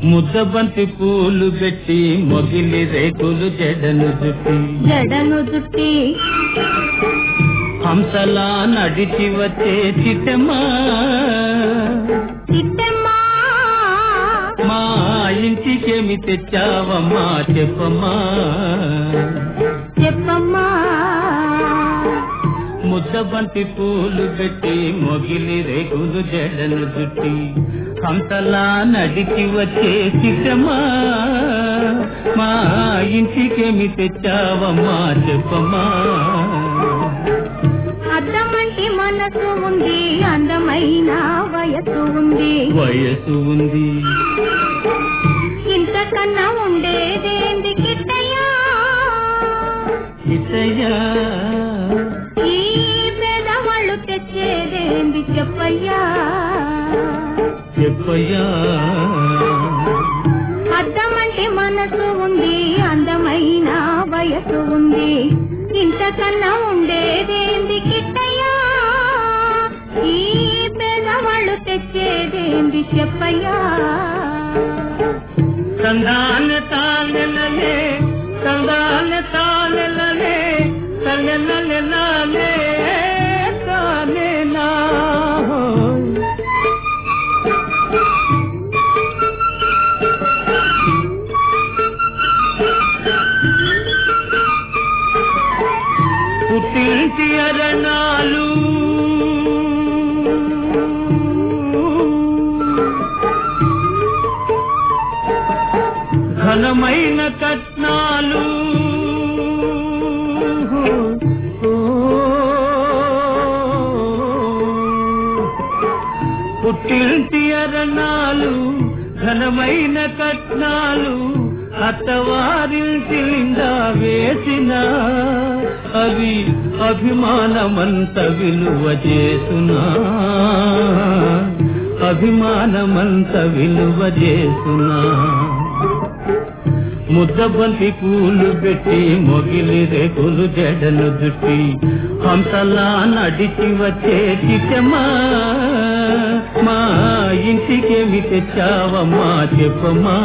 ముద్దబంతి పూలు పెట్టి మొగిలి రేకులు జడను చుట్టి జడను జుట్టి హంసలా నడిచి వచ్చే చిట్టమ్మా చిట్టమ్మా మా ఇంటికేమి తెచ్చావమ్మా చెప్పమ్మా చెప్పమ్మా ముద్దబంతి పూలు పెట్టి మొగిలి రేకులు జడను చుట్టి హంసలా నడిచి వచ్చే చిట్టమ్మా మా ఇంటికేమి తెచ్చావమ్మా చెప్పమ్మా అద్దమంటి మనసు ఉంది అందమైన వయసు ఉంది వయసు ఉంది ఇంతకన్నా ఉండేదేంది కిట్టయ్యా ఇతయ్యా ఈ పేదవాళ్ళు తెచ్చేదేంది చెప్పయ్యా చెప్పయ్యా అద్దమంటి మనసు ఉంది అందమైన వయసు ఉంది ఇంతకన్నా ఉండేదేంది కిట్టయ్యా ఈ పేదవాళ్ళు తెచ్చేదేంది చెప్పయ్యా సందాన తానెలలే సందాన తానెలలే తల్లెలలే తానెలా పుట్టింటి అరణాలు ఘనమైన కట్నాలు పుట్టింటి అరణాలు ఘనమైన కట్నాలు అత్తవారింటి నిండా వేసిన అవి అభిమానమంత విలువ చేసునా అభిమానమంత విలువ చేసునా ముద్దబంతి పూలు పెట్టి మొగిలి రేకులు జడను జుట్టి హంసలా నడిచి వచ్చే చిట్టమ్మా మా ఇంటికేమి తెచ్చావమ్మా చెప్పమ్మా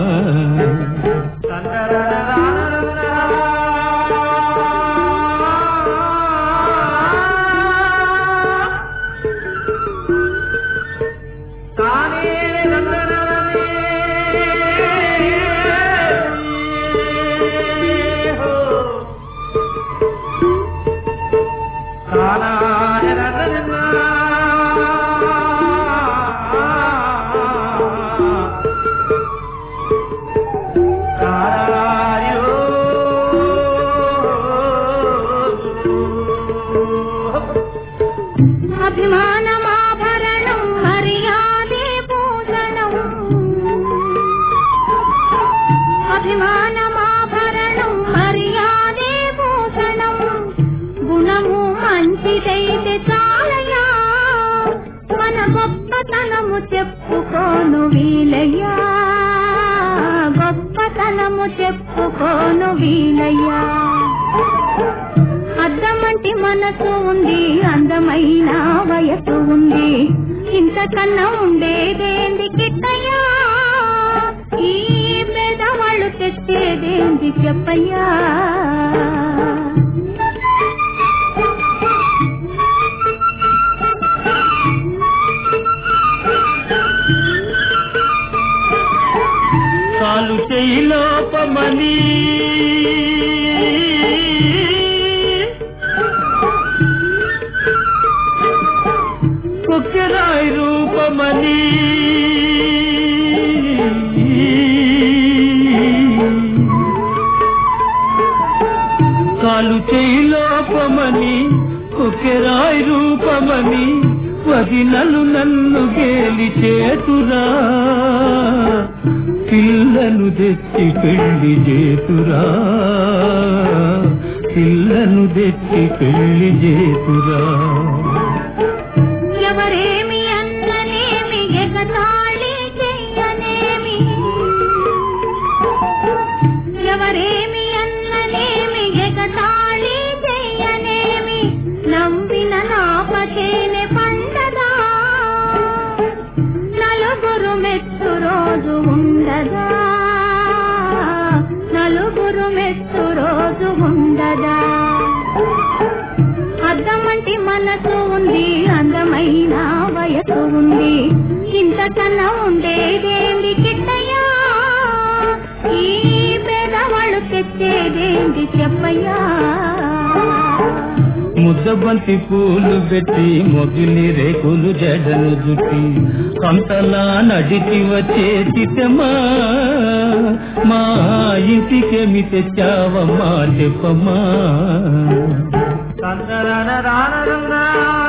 అభిమానమాభరణం మర్యాదే భూషణం అభిమానమాభరణం మర్యాదే భూషణం గుణము మంచిదైతే చాలయ్యా మన గొప్పతనము చెప్పుకోను వీలయ్యా గొప్పతనము చెప్పుకోను వీలయ్యా అద్దమంటి మనసు ఉంది అందమైన వయసు ఉంది ఇంతకన్నా ఉండేదేంది కిట్టయ్యా ఈ పేదవాళ్ళు తెచ్చేదేంది చెప్పయ్యా కాలు చేయి లోపమని కుక్కెరాయి రూపమని కాలు చేయి లోపమని కుక్కెరాయి రూపమని వదినలు నన్ను గేలి చేతురా పిల్లను తెచ్చి పెళ్లి చేతురా పిల్లను తెచ్చి పెళ్లి చేతురా ఎవరేమి అన్ననేమి ఎగతాళి చెయ్యనేమి ఎవరేమి అన్ననేమి ఎగతాళి చెయ్యనేమి నవ్విన నాపచేనే పండదా నలుగురు మెచ్చు రోజు ఉండదా నలుగురు మెచ్చు రోజు ఉండదా అద్దమంటి మనసు ఉంది అందమైన వయసు ఉంది ఇంతకన్నా ఉండేదేంది కిట్టయ్యా ఈ పేదవాళ్ళు తెచ్చేదేంది చెప్పయ్యా ముద్దబంతి పూలు పెట్టి మొగిలి రేకులు జడను జుట్టి కంతలా నడిచి వచ్చే చిట్టమ్మా మా ఇంటికేమి తెచ్చావమ్మా చెప్పమ్మా తందరన రానరునా